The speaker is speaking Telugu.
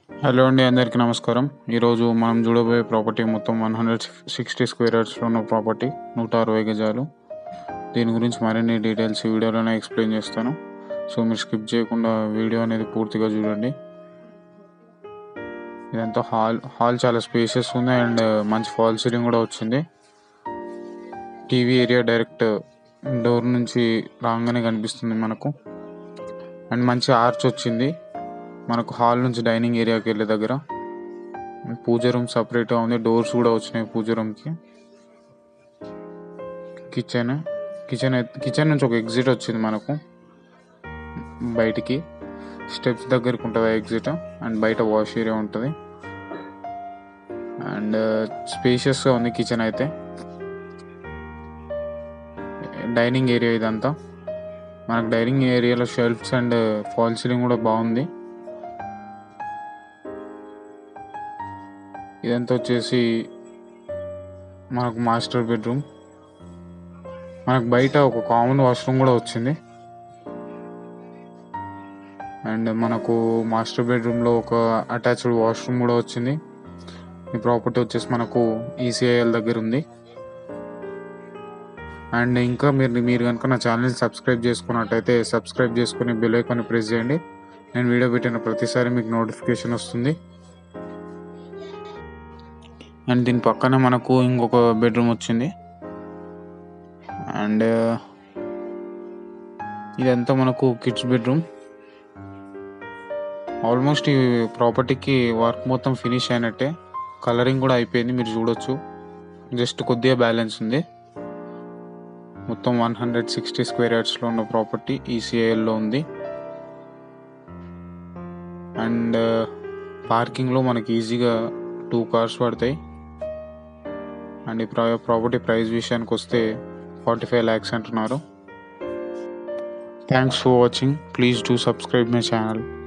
హలో అండి అందరికీ నమస్కారం ఈరోజు మనం చూడబోయే ప్రాపర్టీ మొత్తం వన్ హండ్రెడ్ సిక్స్టీ స్క్వేర్ యార్డ్స్లో ఉన్న ప్రాపర్టీ నూట అరవై గజాలు దీని గురించి మరిన్ని డీటెయిల్స్ ఈ వీడియోలోనే ఎక్స్ప్లెయిన్ చేస్తాను సో మీరు స్కిప్ చేయకుండా వీడియో అనేది పూర్తిగా చూడండి ఇదంతా హాల్ హాల్ చాలా స్పేషియస్ ఉంది అండ్ మంచి ఫాల్ సీలింగ్ కూడా వచ్చింది టీవీ ఏరియా డైరెక్ట్ డోర్ నుంచి రాగానే కనిపిస్తుంది మనకు అండ్ మంచి ఆర్చ్ వచ్చింది మనకు హాల్ నుంచి డైనింగ్ ఏరియాకి వెళ్ళే దగ్గర పూజ రూమ్ సపరేట్గా ఉంది డోర్స్ కూడా వచ్చినాయి పూజ రూమ్కి కిచెన్ కిచెన్ కిచెన్ నుంచి ఒక ఎగ్జిట్ వచ్చింది మనకు బయటికి స్టెప్స్ దగ్గరకు ఉంటుంది ఎగ్జిట్ అండ్ బయట వాష్ ఏరియా ఉంటుంది అండ్ స్పేషియస్గా ఉంది కిచెన్ అయితే డైనింగ్ ఏరియా ఇదంతా మనకు డైనింగ్ ఏరియాలో షెల్ఫ్స్ అండ్ ఫాల్ సీలింగ్ కూడా బాగుంది ఇదంతా వచ్చేసి మనకు మాస్టర్ బెడ్రూమ్ మనకు బయట ఒక కామన్ వాష్రూమ్ కూడా వచ్చింది అండ్ మనకు మాస్టర్ బెడ్రూమ్లో ఒక అటాచ్డ్ వాష్రూమ్ కూడా వచ్చింది ఈ ప్రాపర్టీ వచ్చేసి మనకు ఈసీఐఎల్ దగ్గర ఉంది అండ్ ఇంకా మీరు మీరు కనుక నా ఛానల్ సబ్స్క్రైబ్ చేసుకున్నట్టయితే సబ్స్క్రైబ్ చేసుకుని బెల్ ఐకాన్ ప్రెస్ చేయండి నేను వీడియో పెట్టిన ప్రతిసారి మీకు నోటిఫికేషన్ వస్తుంది అండ్ దీని పక్కన మనకు ఇంకొక బెడ్రూమ్ వచ్చింది అండ్ ఇదంతా మనకు కిడ్స్ బెడ్రూమ్ ఆల్మోస్ట్ ఈ ప్రాపర్టీకి వర్క్ మొత్తం ఫినిష్ అయినట్టే కలరింగ్ కూడా అయిపోయింది మీరు చూడొచ్చు జస్ట్ కొద్దిగా బ్యాలెన్స్ ఉంది మొత్తం వన్ హండ్రెడ్ సిక్స్టీ స్క్వేర్ యార్డ్స్లో ఉన్న ప్రాపర్టీ ఈసీఐఎల్లో ఉంది అండ్ పార్కింగ్లో మనకి ఈజీగా టూ కార్స్ పడతాయి అండ్ ఈ ప్రాపర్టీ ప్రైస్ విషయానికి వస్తే ఫార్టీ ఫైవ్ ల్యాక్స్ అంటున్నారు thanks for watching please do subscribe my channel